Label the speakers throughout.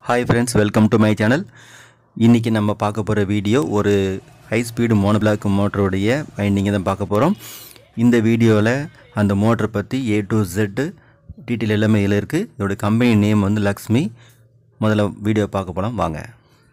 Speaker 1: hi friends welcome to my channel இன்றைக்கி நம்ம பார்க்க போகிற வீடியோ ஒரு ஹை ஸ்பீடு மோனோபிளாக் மோட்டருடைய வைண்டிங்கை தான் பார்க்க போகிறோம் இந்த வீடியோவில் அந்த மோட்டரை பற்றி ஏ டு ஜெட்டு டீட்டெயில் எல்லாமே இதில் இருக்குது இதோட கம்பெனி நேம் வந்து லக்ஷ்மி முதல்ல வீடியோ பார்க்க போகலாம் வாங்க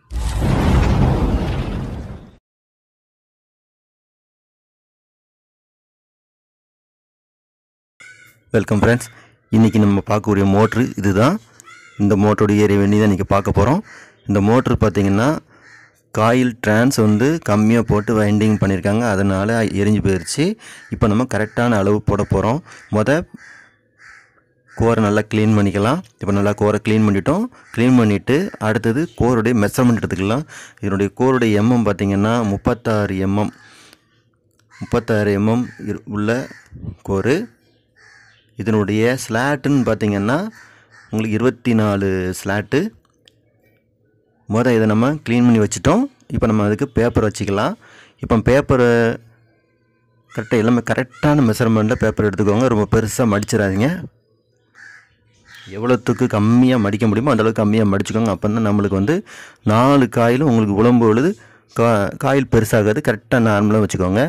Speaker 1: வெல்கம் ஃப்ரெண்ட்ஸ் இன்றைக்கி நம்ம பார்க்கக்கூடிய மோட்ரு இதுதான் இந்த மோட்டருடைய ரெவென்யூ தான் இன்றைக்கி பார்க்க போகிறோம் இந்த மோட்ரு பார்த்திங்கன்னா காயில் ட்ரான்ஸ் வந்து கம்மியாக போட்டு வைண்டிங் பண்ணியிருக்காங்க அதனால் எரிஞ்சு போயிடுச்சு இப்போ நம்ம கரெக்டான அளவு போட போகிறோம் மொதல் கோரை நல்லா க்ளீன் பண்ணிக்கலாம் இப்போ நல்லா கோரை க்ளீன் பண்ணிட்டோம் க்ளீன் பண்ணிவிட்டு அடுத்தது கோருடைய மெஷர்மெண்ட் எடுத்துக்கலாம் இதனுடைய கோருடைய எம்எம் பார்த்திங்கன்னா முப்பத்தாறு எம்எம் முப்பத்தாறு எம்எம் உள்ள கோரு இதனுடைய ஸ்லாட்டுன்னு பார்த்தீங்கன்னா உங்களுக்கு இருபத்தி நாலு ஸ்லாட்டு மொதல் இதை நம்ம க்ளீன் பண்ணி வச்சுட்டோம் இப்போ நம்ம அதுக்கு பேப்பர் வச்சுக்கலாம் இப்போ பேப்பரை கரெக்டாக எல்லாமே கரெக்டான மெஷர்மெண்ட்டில் பேப்பர் எடுத்துக்கோங்க ரொம்ப பெருசாக மடிச்சிடாதீங்க எவ்வளோத்துக்கு கம்மியாக மடிக்க முடியுமோ அந்தளவுக்கு கம்மியாக மடிச்சுக்கோங்க அப்போ தான் நம்மளுக்கு வந்து நாலு காயிலும் உங்களுக்கு உழம்பு பொழுது கா காயில் பெருசாகாது கரெக்டாக நார்மலாக வச்சுக்கோங்க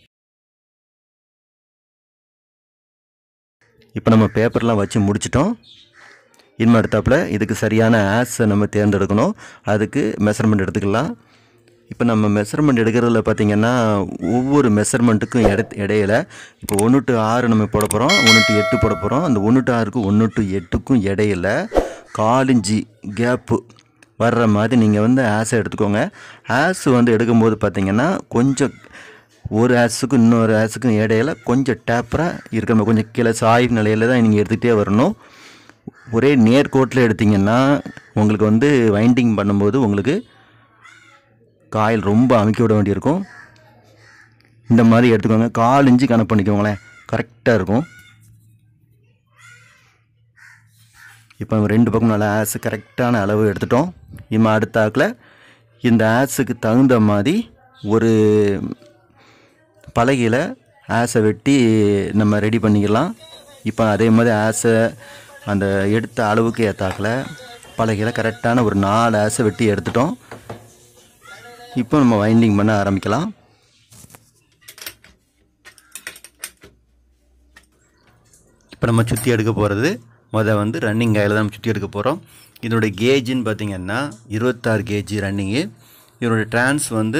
Speaker 1: இப்போ நம்ம பேப்பர்லாம் வச்சு முடிச்சிட்டோம் இனிமே அடுத்தாப்புல இதுக்கு சரியான ஆஸை நம்ம தேர்ந்தெடுக்கணும் அதுக்கு மெஷர்மெண்ட் எடுத்துக்கலாம் இப்போ நம்ம மெஷர்மெண்ட் எடுக்கிறதுல பார்த்திங்கன்னா ஒவ்வொரு மெஷர்மெண்ட்டுக்கும் இட இடையில இப்போ ஒன்று டு ஆறு நம்ம போட போகிறோம் ஒன்று டு எட்டு போட போகிறோம் அந்த ஒன்று டு ஆறுக்கும் ஒன்று டு எட்டுக்கும் இடையில காலிஞ்சி கேப்பு வர்ற மாதிரி நீங்கள் வந்து ஆஸை எடுத்துக்கோங்க ஆஸ் வந்து எடுக்கும்போது பார்த்திங்கன்னா கொஞ்சம் ஒரு ஆஸுக்கும் இன்னொரு ஆஸுக்கும் இடையில கொஞ்சம் டேப்பராக இருக்கிற மாதிரி கொஞ்சம் கீழே சாய் நிலையில் தான் நீங்கள் எடுத்துகிட்டே வரணும் ஒரே நேர்கோட்டில் எடுத்திங்கன்னா உங்களுக்கு வந்து வைண்டிங் பண்ணும்போது உங்களுக்கு காயில் ரொம்ப அமைக்க விட வேண்டியிருக்கும் இந்த மாதிரி எடுத்துக்கோங்க கால் இன்ச்சு கணக்கு பண்ணிக்கோங்களேன் கரெக்டாக இருக்கும் இப்போ நம்ம ரெண்டு பக்கம் நல்லா ஆஸு கரெக்டான அளவு எடுத்துட்டோம் இம்மா அடுத்தாக்கில் இந்த ஆஸுக்கு தகுந்த மாதிரி ஒரு பலகையில் ஆஸை வெட்டி நம்ம ரெடி பண்ணிக்கலாம் இப்போ அதே மாதிரி ஆஸை அந்த எடுத்த அளவுக்கு ஏற்றாக்கில் பலகையில் கரெக்டான ஒரு நாலு ஆஸை வெட்டி எடுத்துட்டோம் இப்போ நம்ம வைண்டிங் பண்ண ஆரம்பிக்கலாம் இப்போ நம்ம சுற்றி எடுக்க போகிறது மொதல் வந்து ரன்னிங் காயில் தான் நம்ம சுற்றி எடுக்க போகிறோம் இதனுடைய கேஜின்னு பார்த்திங்கன்னா இருபத்தாறு கேஜி ரன்னிங்கு இதனுடைய ட்ரான்ஸ் வந்து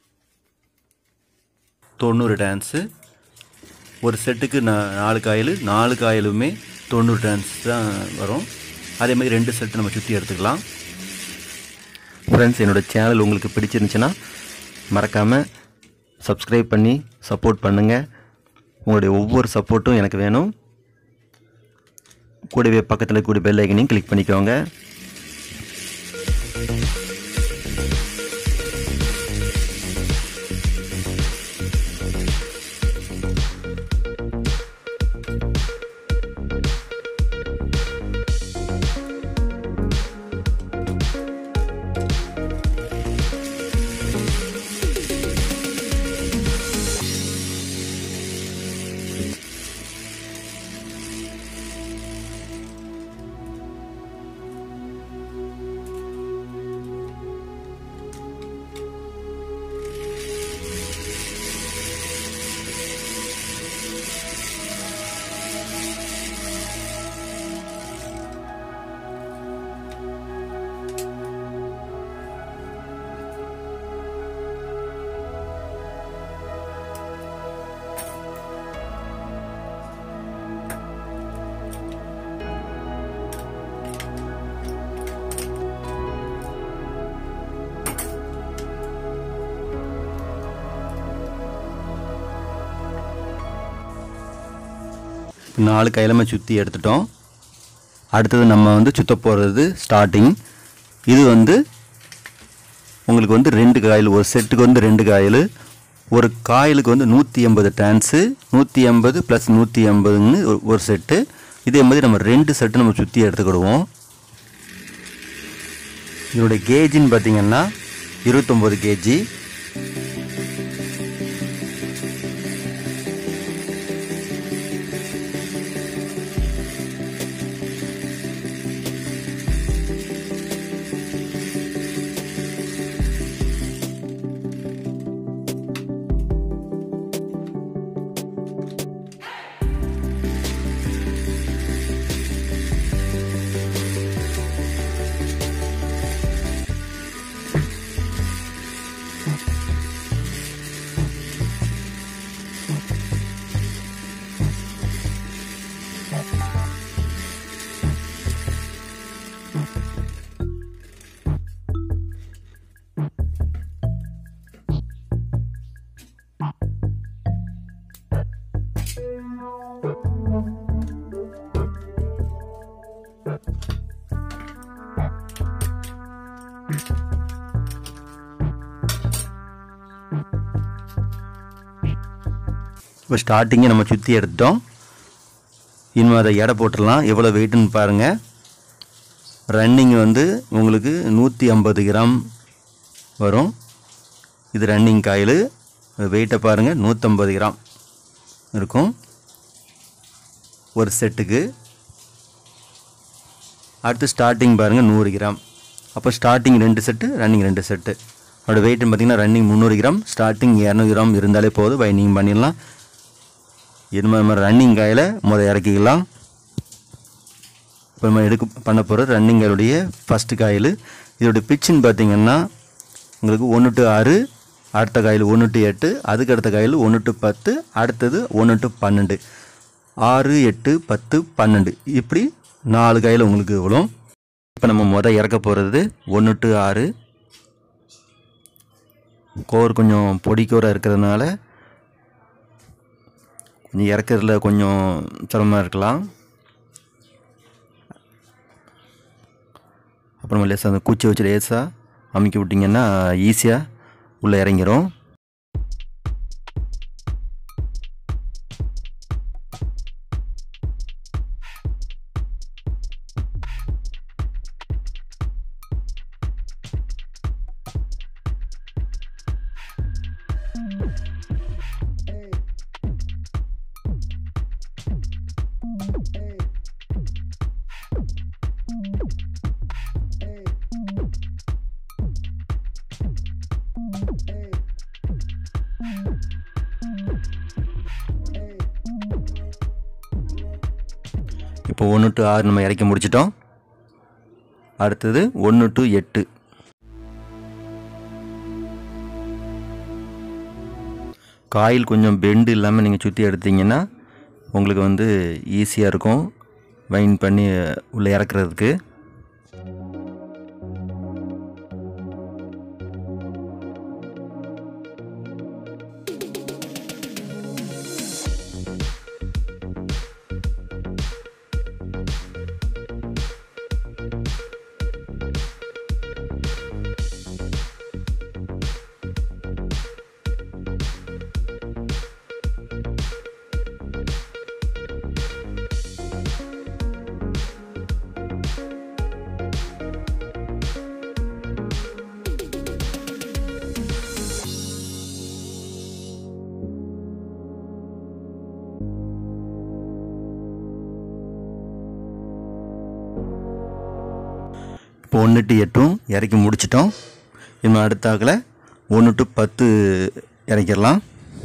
Speaker 1: தொண்ணூறு டான்ஸு ஒரு செட்டுக்கு நா நாலு காயில் நாலு காயிலுமே தொண்ணூறு டான்ஸ் தான் வரும் அதே மாதிரி ரெண்டு செட்டு நம்ம சுற்றி எடுத்துக்கலாம் ஃப்ரெண்ட்ஸ் என்னோடய சேனல் உங்களுக்கு பிடிச்சிருந்துச்சுன்னா மறக்காமல் சப்ஸ்கிரைப் பண்ணி சப்போர்ட் பண்ணுங்கள் உங்களுடைய ஒவ்வொரு சப்போர்ட்டும் எனக்கு வேணும் கூடவே பக்கத்தில் கூட பெல் ஐக்கனையும் கிளிக் பண்ணிக்கோங்க நாலு கையிலமே சுற்றி எடுத்துட்டோம் அடுத்தது நம்ம வந்து சுத்த போகிறது ஸ்டார்டிங் இது வந்து உங்களுக்கு வந்து ரெண்டு காயில் ஒரு செட்டுக்கு வந்து ரெண்டு காயில் ஒரு காயிலுக்கு வந்து நூற்றி எண்பது டான்ஸு நூற்றி எண்பது ப்ளஸ் நூற்றி எண்பதுன்னு ஒரு செட்டு இதே மாதிரி நம்ம ரெண்டு செட்டு நம்ம சுற்றி எடுத்துக்கிடுவோம் இதனுடைய கேஜின்னு பார்த்தீங்கன்னா இருபத்தொம்போது கேஜி இப்போ ஸ்டார்டிங்கை நம்ம சுற்றி எடுத்துட்டோம் இனிமே அதை எடை போட்டுடலாம் எவ்வளோ வெயிட்டுன்னு பாருங்கள் ரன்னிங் வந்து உங்களுக்கு நூற்றி ஐம்பது கிராம் வரும் இது ரன்னிங் காயில் வெயிட்டை பாருங்கள் நூற்றம்பது கிராம் இருக்கும் ஒரு செட்டுக்கு அடுத்து ஸ்டார்டிங் பாருங்கள் நூறு கிராம் அப்போ ஸ்டார்டிங் ரெண்டு செட்டு ரன்னிங் ரெண்டு செட்டு அதோட வெயிட்னு பார்த்தீங்கன்னா ரன்னிங் முந்நூறு கிராம் ஸ்டார்டிங் இரநூறு கிராம் இருந்தாலே போதும் பைண்டிங் பண்ணிடலாம் இது மாதிரி நம்ம ரன்னிங் காயில் முதல் இறக்கிக்கலாம் இப்போ நம்ம எடுக்க பண்ண போகிற ரன்னிங் காயிலுடைய ஃபஸ்ட்டு காயில் இதோட பிச்சுன்னு பார்த்தீங்கன்னா உங்களுக்கு ஒன்று டு ஆறு அடுத்த காயில் ஒன்று டு எட்டு அதுக்கு அடுத்த காயில் ஒன்று டு பத்து அடுத்தது ஒன்று டு பன்னெண்டு ஆறு எட்டு பத்து பன்னெண்டு இப்படி நாலு காயில் உங்களுக்கு விழும் இப்போ நம்ம மொதல் இறக்க போகிறது ஒன்று டு ஆறு கோர் கொஞ்சம் பொடி கோராக இருக்கிறதுனால கொஞ்சம் இறக்கிறதுல கொஞ்சம் சிரமமாக இருக்கலாம் அப்புறம் லேசாக அந்த குச்சி வச்சு லேசாக அமுக்கி விட்டிங்கன்னா ஈஸியாக உள்ளே இறங்கிரும் இப்போ ஒன்று டு ஆறு நம்ம இறக்கி முடிச்சிட்டோம் அடுத்தது ஒன்று டு எட்டு காயில் கொஞ்சம் பெண்டு இல்லாமல் நீங்கள் சுற்றி எடுத்தீங்கன்னா உங்களுக்கு வந்து ஈஸியாக இருக்கும் வைன் பண்ணி உள்ளே இறக்குறதுக்கு இப்போ ஒன்று டு எட்டும் இறக்கி முடிச்சிட்டோம் இன்னும் அடுத்தாக்கில் ஒன்று டு பத்து இறக்கிடலாம்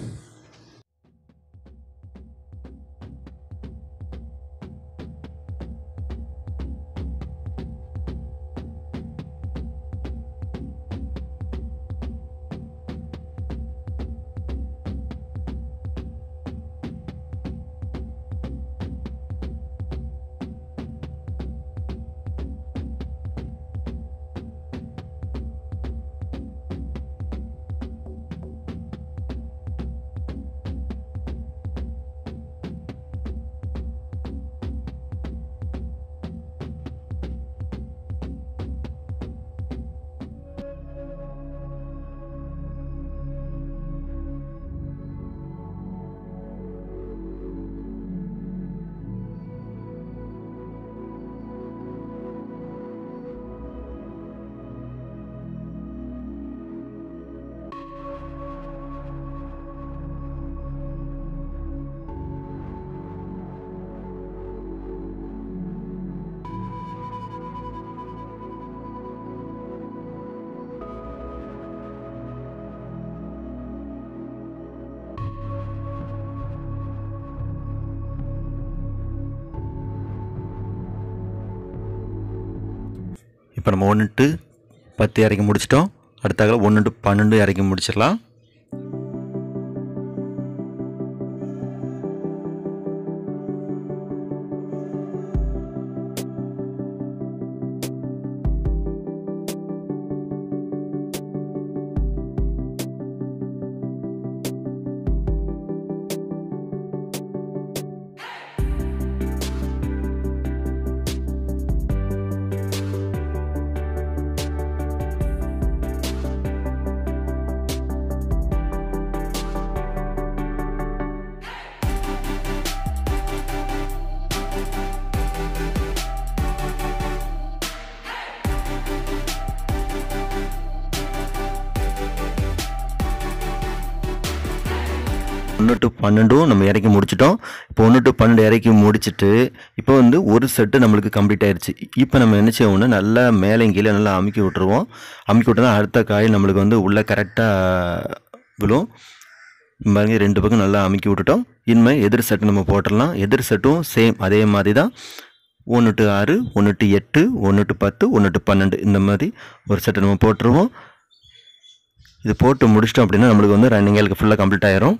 Speaker 1: இப்போ நம்ம ஒன்று டு பத்து இறக்கி முடிச்சிட்டோம் அடுத்தாக்கில் ஒன்று டு பன்னெண்டு இறக்கி முடிச்சிடலாம் ஒன்று டு பன்னெண்டும் நம்ம இறக்கி முடிச்சிட்டோம் இப்போ ஒன்று டு பன்னெண்டு இறக்கி முடிச்சிட்டு இப்போ வந்து ஒரு செட்டு நம்மளுக்கு கம்ப்ளீட் ஆயிருச்சு இப்போ நம்ம என்ன செய்வோம்னா நல்லா மேலே கீழே நல்லா அமுக்கி விட்டுருவோம் அமுக்கி விட்டோம்னா அடுத்த காயில் நம்மளுக்கு வந்து உள்ளே கரெக்டாக விழும் பாருங்க ரெண்டு பக்கம் நல்லா அமுக்கி விட்டுட்டோம் இனிமேல் எதிர் செட்டு நம்ம போட்டுடலாம் எதிர் செட்டும் சேம் அதே மாதிரி தான் ஒன்று டு ஆறு ஒன்று டு எட்டு ஒன்று டு பத்து ஒன்று டு பன்னெண்டு இந்த மாதிரி ஒரு செட்டை நம்ம போட்டுருவோம் இது போட்டு முடிச்சிட்டோம் அப்படின்னா நம்மளுக்கு வந்து ரன்னிங் ஏலுக்கு ஃபுல்லாக கம்ப்ளீட் ஆயிரும்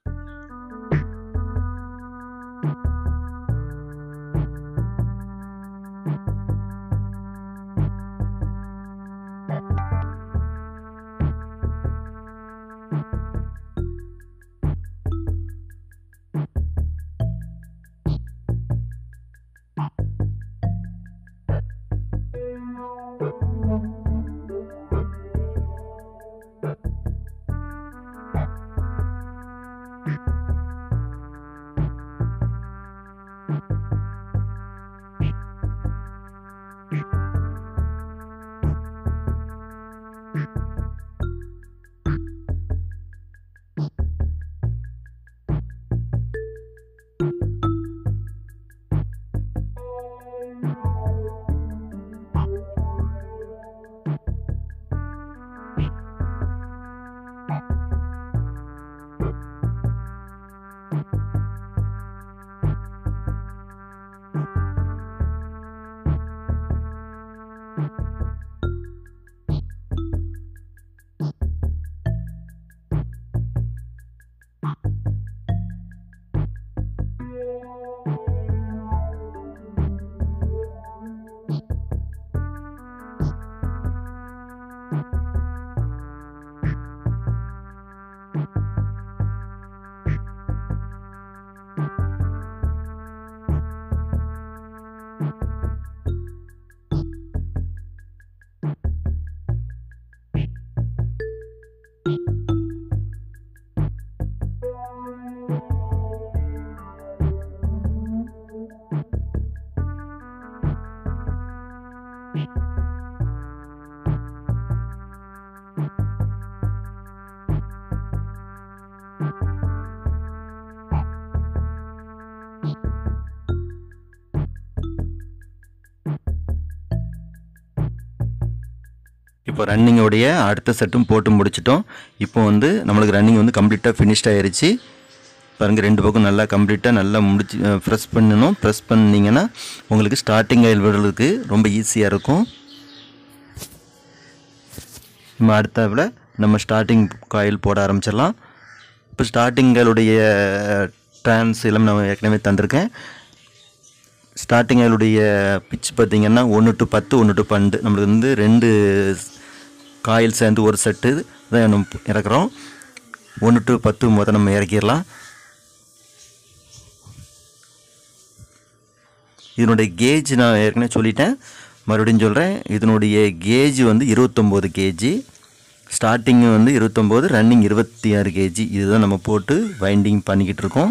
Speaker 1: இப்போ ரன்னிங்கோடைய அடுத்த செட்டும் போட்டு முடிச்சிட்டோம் இப்போ வந்து நம்மளுக்கு ரன்னிங் வந்து கம்ப்ளீட்டாக ஃபினிஷ்ட் ஆயிருச்சு பாருங்கள் ரெண்டு பக்கம் நல்லா கம்ப்ளீட்டாக நல்லா முடிச்சு ப்ரெஸ் பண்ணணும் ப்ரெஸ் பண்ணிங்கன்னா உங்களுக்கு ஸ்டார்டிங் ஆயில் விடுறதுக்கு ரொம்ப ஈஸியாக இருக்கும் நம்ம அடுத்தாப்புல நம்ம ஸ்டார்டிங் காயில் போட ஆரம்பிச்சிடலாம் இப்போ ஸ்டார்டிங்களுடைய ட்ரான்ஸ் எல்லாம் நான் ஏற்கனவே தந்திருக்கேன் ஸ்டார்டிங் அதனுடைய பிச் பார்த்தீங்கன்னா ஒன்று டு பத்து ஒன்று டு பன்னெண்டு நம்மளுக்கு வந்து ரெண்டு காயில் சேர்ந்து ஒரு செட்டு தான் நம்ம இறக்குறோம் ஒன்று டு பத்து மொதல் நம்ம இறக்கிடலாம் இதனுடைய கேஜ் நான் ஏற்கனவே சொல்லிட்டேன் மறுபடியும் சொல்கிறேன் இதனுடைய கேஜ் வந்து இருபத்தொம்போது கேஜி ஸ்டார்டிங் வந்து இருபத்தொம்போது ரன்னிங் இருபத்தி ஆறு கேஜி இதுதான் நம்ம போட்டு வைண்டிங் பண்ணிக்கிட்டு இருக்கோம்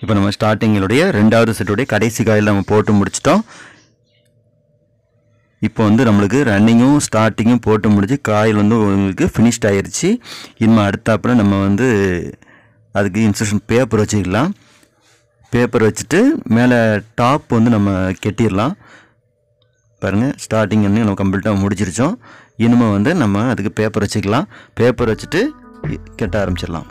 Speaker 1: இப்போ நம்ம ஸ்டார்டிங்களுடைய ரெண்டாவது செட்டுடைய கடைசி காயில் நம்ம போட்டு முடிச்சிட்டோம் இப்போ வந்து நம்மளுக்கு ரன்னிங்கும் ஸ்டார்டிங்கும் போட்டு முடிச்சு காயில் வந்து உங்களுக்கு ஃபினிஷ்ட் ஆயிருச்சு இனிமே அடுத்தாப்புல நம்ம வந்து அதுக்கு இன்ஸ்ட்ரக்ஷன் பேப்பர் வச்சுக்கலாம் பேப்பர் வச்சுட்டு மேலே டாப் வந்து நம்ம கெட்டிடலாம் பாருங்கள் ஸ்டார்டிங் வந்து நம்ம கம்ப்ளீட்டாக முடிச்சிருச்சோம் இனிமே வந்து நம்ம அதுக்கு பேப்பர் வச்சுக்கலாம் பேப்பர் வச்சுட்டு கெட்ட ஆரம்பிச்சிடலாம்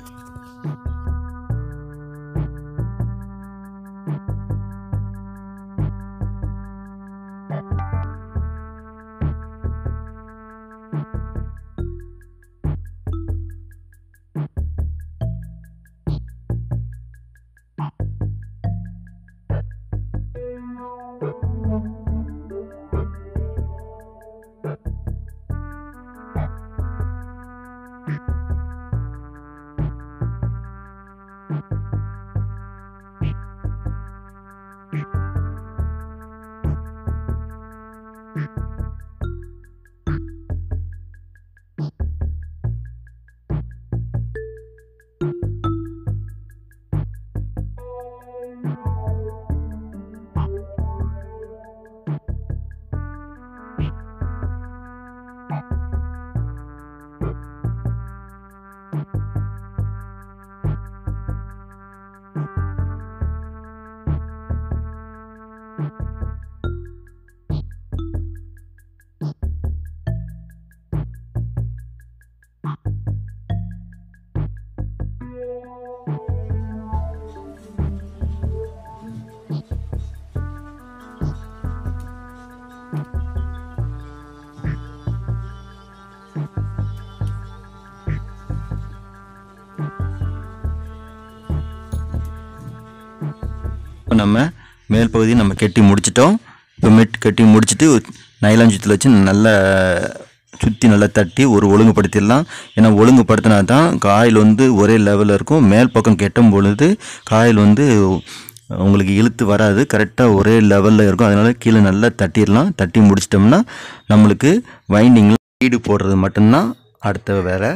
Speaker 1: இப்போ நம்ம மேல் பகுதியை நம்ம கெட்டி முடிச்சிட்டோம் இப்போ மெட் கட்டி முடிச்சுட்டு நைலான் சுத்தில் வச்சு நல்லா சுற்றி நல்லா தட்டி ஒரு ஒழுங்குபடுத்திடலாம் ஏன்னா ஒழுங்குபடுத்தினா தான் காயில் வந்து ஒரே லெவலில் இருக்கும் மேல் பக்கம் கெட்டும் பொழுது காயில் வந்து உங்களுக்கு இழுத்து வராது கரெக்டாக ஒரே லெவலில் இருக்கும் அதனால் கீழே நல்லா தட்டிடலாம் தட்டி முடிச்சிட்டோம்னா நம்மளுக்கு வைண்டிங்கில் ஈடு போடுறது மட்டும்தான் அடுத்த வேலை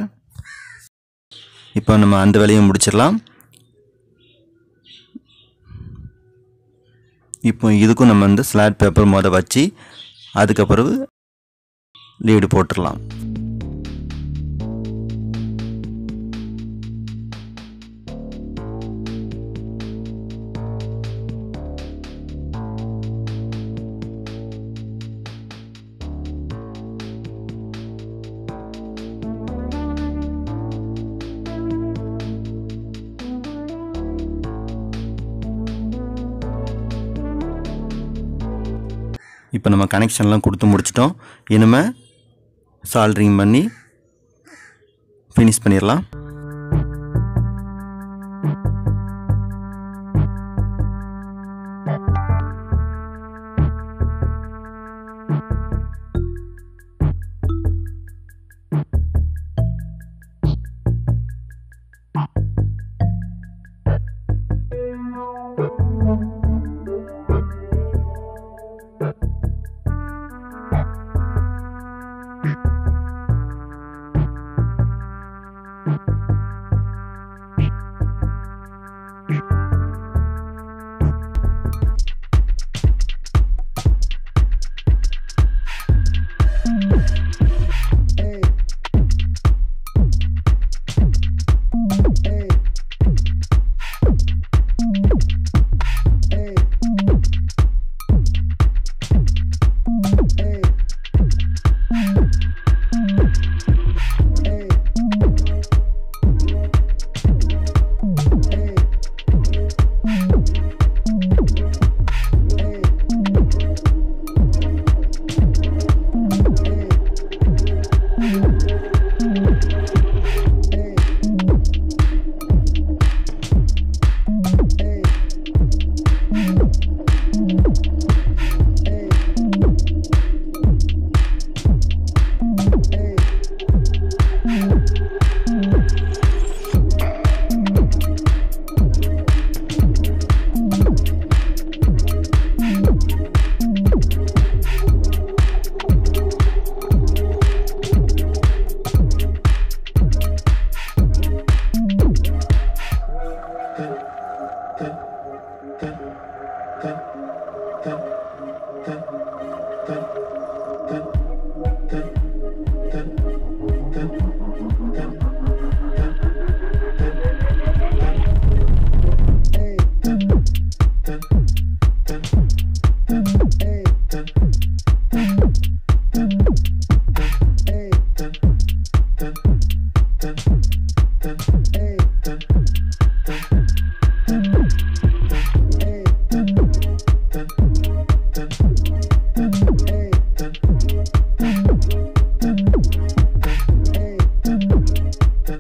Speaker 1: இப்போ நம்ம அந்த வேலையை முடிச்சிடலாம் இப்போ இதுக்கும் நம்ம வந்து ஸ்லாட் பேப்பர் முத வச்சு அதுக்கப்புறம் லீடு போட்டுடலாம் இப்போ நம்ம கனெக்ஷன்லாம் கொடுத்து முடிச்சிட்டோம் இனிமே சால்ட்ரிங் பண்ணி ஃபினிஷ் பண்ணிடலாம்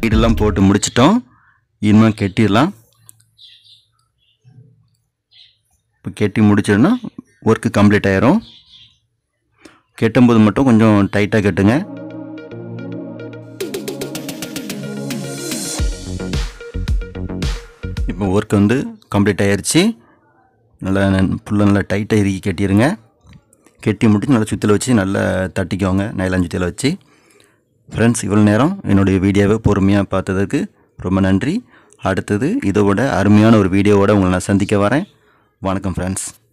Speaker 1: சைடெல்லாம் போட்டு முடிச்சிட்டோம் இனிமேல் கெட்டிடலாம் இப்போ கெட்டி முடிச்சிடனா ஒர்க்கு கம்ப்ளீட் ஆயிரும் கெட்டும்போது மட்டும் கொஞ்சம் டைட்டாக கட்டுங்க இப்போ ஒர்க் வந்து கம்ப்ளீட் ஆயிருச்சு நல்லா ஃபுல்லாக நல்லா டைட்டாக இறுக்கி கட்டிடுங்க கெட்டி முடிச்சு நல்லா சுற்றில வச்சு நல்லா தட்டிக்கோங்க நைலான் சுற்றில வச்சு ஃப்ரெண்ட்ஸ் இவ்வளோ நேரம் என்னுடைய வீடியோவை பொறுமையாக பார்த்ததுக்கு ரொம்ப நன்றி அடுத்தது இதோட அருமையான ஒரு வீடியோவோட உங்களை நான் சந்திக்க வரேன் வணக்கம் ஃப்ரெண்ட்ஸ்